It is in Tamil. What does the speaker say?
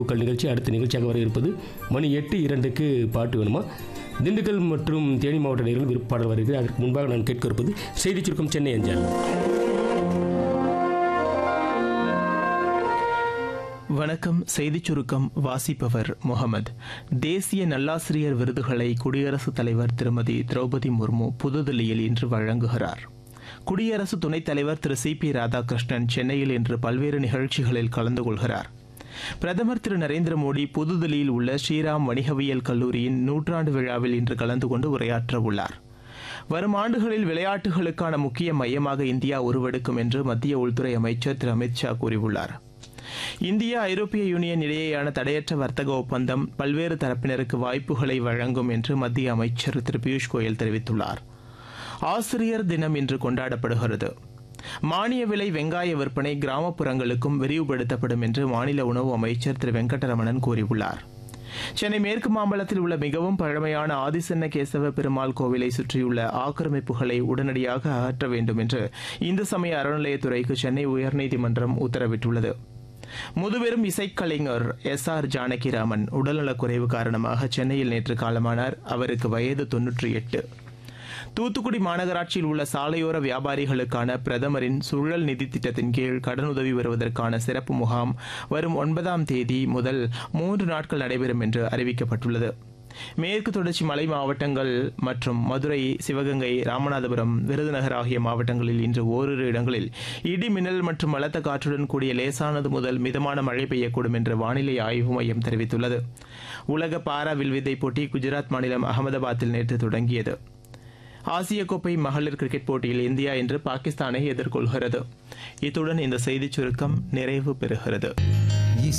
உங்கள் நிகழ்ச்சி அடுத்த நிகழ்ச்சியாக வர இருப்பது மணி எட்டு இரண்டுக்கு பாட்டு வேணுமா திண்டுக்கல் மற்றும் தேனி மாவட்ட நேர்கள் விருப்பாடல் வருகிறது அதற்கு முன்பாக நான் கேட்க இருப்பது செய்திச் சுருக்கம் சென்னை அஞ்சல் வணக்கம் செய்திச் சுருக்கம் வாசிப்பவர் முகமது தேசிய நல்லாசிரியர் விருதுகளை குடியரசுத் தலைவர் திருமதி திரௌபதி முர்மு புதுதில்லியில் இன்று வழங்குகிறார் குடியரசு துணைத் தலைவர் திரு சி பி ராதாகிருஷ்ணன் சென்னையில் இன்று பல்வேறு நிகழ்ச்சிகளில் கலந்து கொள்கிறார் பிரதமர் திரு நரேந்திர மோடி புதுதில்லியில் உள்ள ஸ்ரீராம் வணிகவியல் கல்லூரியின் நூற்றாண்டு விழாவில் இன்று கலந்து கொண்டு உரையாற்ற உள்ளார் வரும் ஆண்டுகளில் விளையாட்டுகளுக்கான முக்கிய மையமாக இந்தியா உருவெடுக்கும் என்று மத்திய உள்துறை அமைச்சர் திரு அமித் ஷா கூறியுள்ளார் இந்தியா ஐரோப்பிய யூனியன் இடையேயான தடையற்ற வர்த்தக ஒப்பந்தம் பல்வேறு தரப்பினருக்கு வாய்ப்புகளை வழங்கும் என்று மத்திய அமைச்சர் திரு பியூஷ் கோயல் தெரிவித்துள்ளார் ஆசிரியர் தினம் இன்று கொண்டாடப்படுகிறது மானிய விலை வெங்காய விற்பனை கிராமப்புறங்களுக்கும் விரிவுபடுத்தப்படும் என்று மாநில உணவு அமைச்சர் திரு வெங்கடரமணன் கூறியுள்ளார் சென்னை மேற்கு மாம்பலத்தில் உள்ள மிகவும் பழமையான ஆதிசன்ன கேசவ பெருமாள் கோவிலை சுற்றியுள்ள ஆக்கிரமிப்புகளை உடனடியாக அகற்ற வேண்டும் என்று இந்து சமய அறநிலையத்துறைக்கு சென்னை உயர்நீதிமன்றம் உத்தரவிட்டுள்ளது முதுபெரும் இசைக்கலைஞர் எஸ் ஆர் ஜானகிராமன் உடல்நலக்குறைவு காரணமாக சென்னையில் நேற்று காலமானார் அவருக்கு வயது தொன்னூற்றி எட்டு தூத்துக்குடி மாநகராட்சியில் உள்ள சாலையோர வியாபாரிகளுக்கான பிரதமரின் சுழல் நிதி திட்டத்தின் கீழ் கடனுதவி வருவதற்கான சிறப்பு முகாம் வரும் ஒன்பதாம் தேதி முதல் மூன்று நாட்கள் நடைபெறும் என்று அறிவிக்கப்பட்டுள்ளது மேற்கு தொடர்ச்சி மலை மாவட்டங்கள் மற்றும் மதுரை சிவகங்கை ராமநாதபுரம் விருதுநகர் ஆகிய மாவட்டங்களில் இன்று ஓரிரு இடங்களில் இடி மின்னல் மற்றும் பலத்த காற்றுடன் கூடிய லேசானது முதல் மிதமான மழை பெய்யக்கூடும் என்று வானிலை ஆய்வு மையம் தெரிவித்துள்ளது உலக பாரா வில்வித்தை போட்டி குஜராத் மாநிலம் அகமதாபாத்தில் நேற்று தொடங்கியது ஆசிய கோப்பை மகளிர் கிரிக்கெட் போட்டியில் இந்தியா இன்று பாகிஸ்தானை எதிர்கொள்கிறது இத்துடன் இந்த செய்திச் சுருக்கம் நிறைவு பெறுகிறது